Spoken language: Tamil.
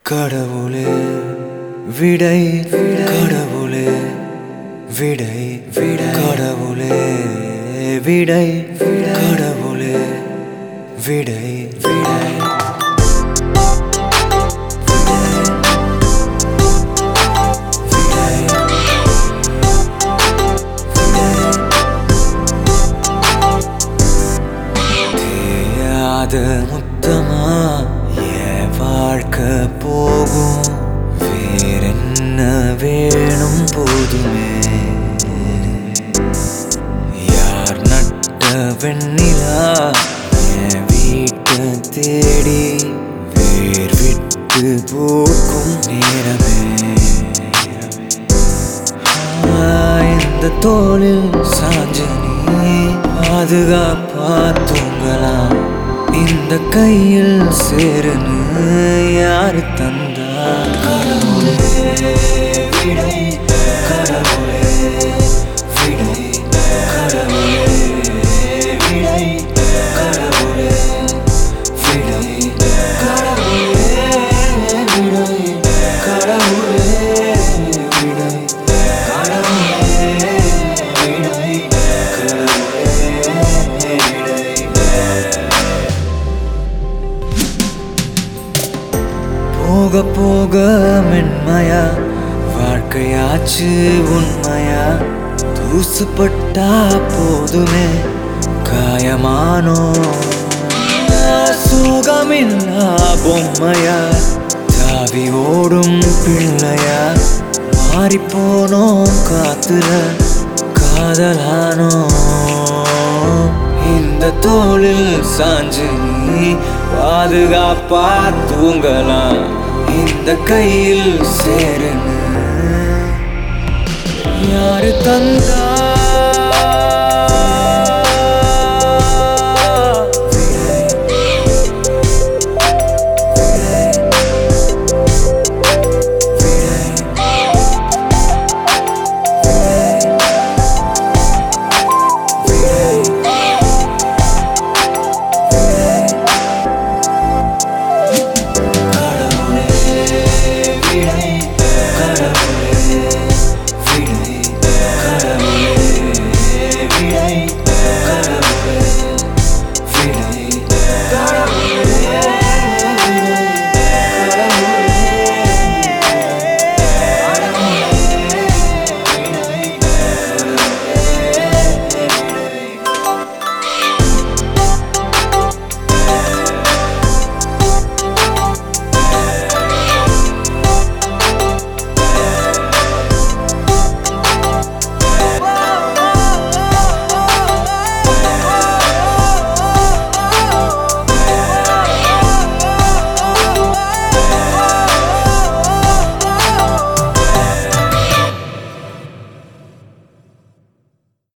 கடவுளே விடை கடவுளே விடை விடை கடவுளே விடை கடவுளே விடை விடை தேயாத முத்தமா என் வாழ்க்கை போகும் வேறென்ன வேணும் போதுமே யார் நட்ட வெண்ணிலா என் வீட்டை தேடி வேர் விட்டு பூக்கும் நேரமே ஆ, இந்த தோளில் சாஞ்சு நீ பாதுகாப்பா தூங்கலாம் இந்த கையில் சேருன்னு யாரு தந்தா கடவுளே விடை கடவுளே விடை கடவுளே விடை கடவுளே விடை கடவுளே விடை கடவுளே விடை போக போக மென்மையா வாழ்க்கையாச்சு உண்மையா தூசுப்பட்டா போதுமே காயமானோ சுகமில்லா பொம்மையா தாவி ஓடும் பிள்ளையா மாறிப்போனோம் காத்துல காதலானோ இந்த தோளில் சாஞ்சு நீ பாதுகாப்பா தூங்கலாம் இந்த கையில் சேருன்னு யாரு தந்தா